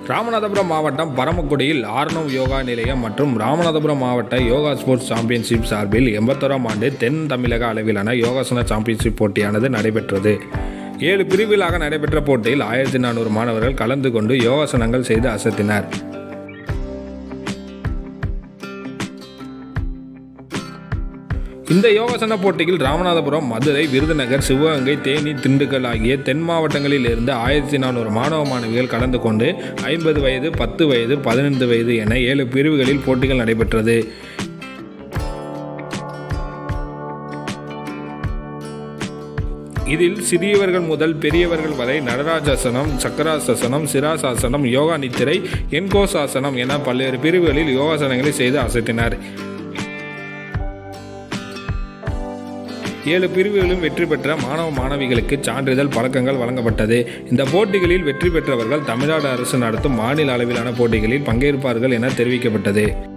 ராமநாதபுரம் மாவட்டம் பரமக்குடியில் ஆர்னவ் யோகா நிலையம் மற்றும் ராமநாதபுரம் மாவட்ட யோகா ஸ்போர்ட்ஸ் சாம்பியன்ஷிப் சார்பில் எண்பத்தோராம் ஆண்டு தென் தமிழக அளவிலான யோகாசன சாம்பியன்ஷிப் போட்டியானது நடைபெற்றது ஏழு பிரிவுகளாக நடைபெற்ற போட்டியில் ஆயிரத்தி நானூறு மாணவர்கள் கலந்து கொண்டு யோகாசனங்கள் செய்து அசத்தினர் இந்த யோகாசன போட்டியில் ராமநாதபுரம் மதுரை விருதுநகர் சிவகங்கை தேனி திண்டுக்கல் ஆகிய தென் மாவட்டங்களில் இருந்து ஆயிரத்தி நானூறு மாணவ மாணவிகள் கலந்து கொண்டு ஐம்பது வயது பத்து வயது பதினைந்து வயது என ஏழு பிரிவுகளில் போட்டிகள் நடைபெற்றது இதில் சிறியவர்கள் முதல் பெரியவர்கள் வரை நடராஜாசனம் சக்கராசாசனம் சிராசாசனம் யோகா நித்திரை என்கோசாசனம் என பல்வேறு பிரிவுகளில் யோகாசனங்களை செய்து அசத்தினர் ஏழு பிரிவுகளிலும் வெற்றி பெற்ற மாணவ மாணவிகளுக்கு சான்றிதழ் பழக்கங்கள் வழங்கப்பட்டது இந்த போட்டிகளில் வெற்றி பெற்றவர்கள் தமிழ்நாடு அரசு நடத்தும் மாநில அளவிலான போட்டிகளில் பங்கேற்பார்கள் என தெரிவிக்கப்பட்டது